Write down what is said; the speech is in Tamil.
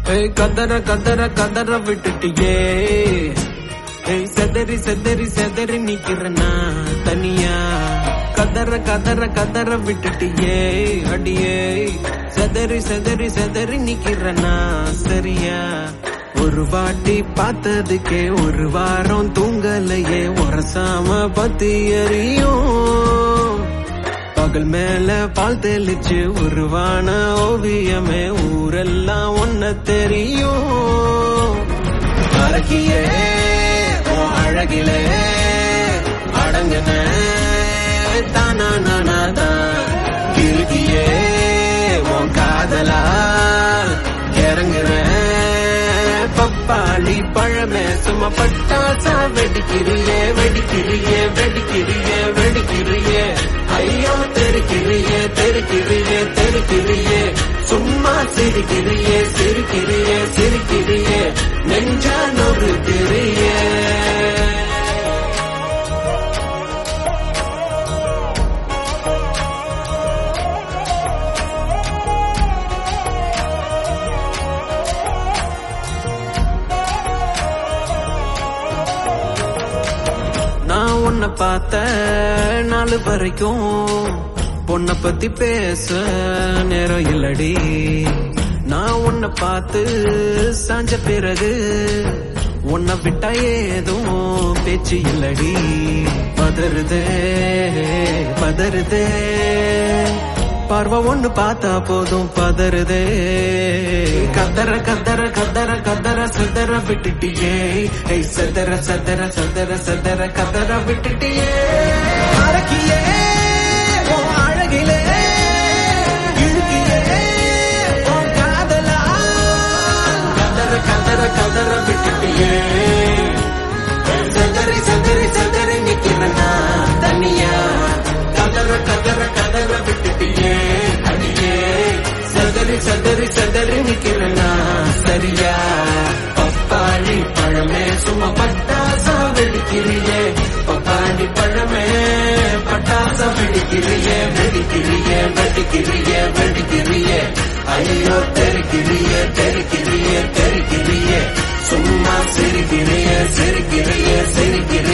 ஏய் கதற கதற கதற விட்டுட்டியே ஏய் செதறி செதறி செதறி நிக்கிறனா தனியா கதற கதற கதற விட்டுட்டியே அடியே செதறி செதறி செதறி நிக்கிறனா சரியா ஒரு வாட்டி பார்த்ததுக்கே ஒரு வாரம் தூங்கலையே உரசாம பத்தி எறியும் பகல் மேல பால் தெளிச்சு உருவான ஓவியமே ஊரெல்லாம் ஒன்ன தெரியும் அழகியே உன் அழகிலே அடங்குன தானா நானாதான் கிழக்கியே உன் காதலா இறங்குறேன் பப்பாளி பழமே சும்மா பட்டாசா வெடிக்கிறியே வெடிக்கிறியே வெடிக்கிறியே வெடிக்கிறியே ஐயோ தெருக்கிறியே தெருக்கிறியே தெருக்கிறியே சும்மா சிரிக்கிறியே சிரிக்கிறியே சிரிக்கிறியே நெஞ்சா நொறுக்கிறியே நான் உன்னை பார்த்த நாள் வரைக்கும் பொண்ணை பத்தி பேச நேரம் இல்லடி நான் உன்னை பார்த்து சாஞ்ச பிறகு உன்னை விட்டா ஏதும் பேச்சு இல்லடி பதறுதே பதறுதே பார்வை ஒண்ணு பார்த்தா போதும் பதறுதே கதற கதற கதற கதற சதற விட்டுட்டியே ஏய் சதற சதற சதற சதற கதற விட்டுட்டியே அழகியே உன் அழகிலே இழுக்கியே உன் காதலா கதற கதற கதற விட்டுட்டியே சதறி சதறி சதறி நிக்கிறனா தனியா கதற கதற கதற விட்டுட்டியே அடியே சதறி சதறி சதறி நிக்கிறனா சரியா பப்பாளி பழமே சும்மா பட்டாசா வெடிக்கிறியே பப்பாளி பழமே பட்டாசா வெடிக்கிறியே வெடிக்கிறியே வெடிக்கிறியே வெடிக்கிறியே ஐயோ தெருக்கிறியே தெருக்கிறியே தெருக்கிறியே சும்மா சிரிக்கிறியே சிரிக்கிறியே சிரிக்கிறியே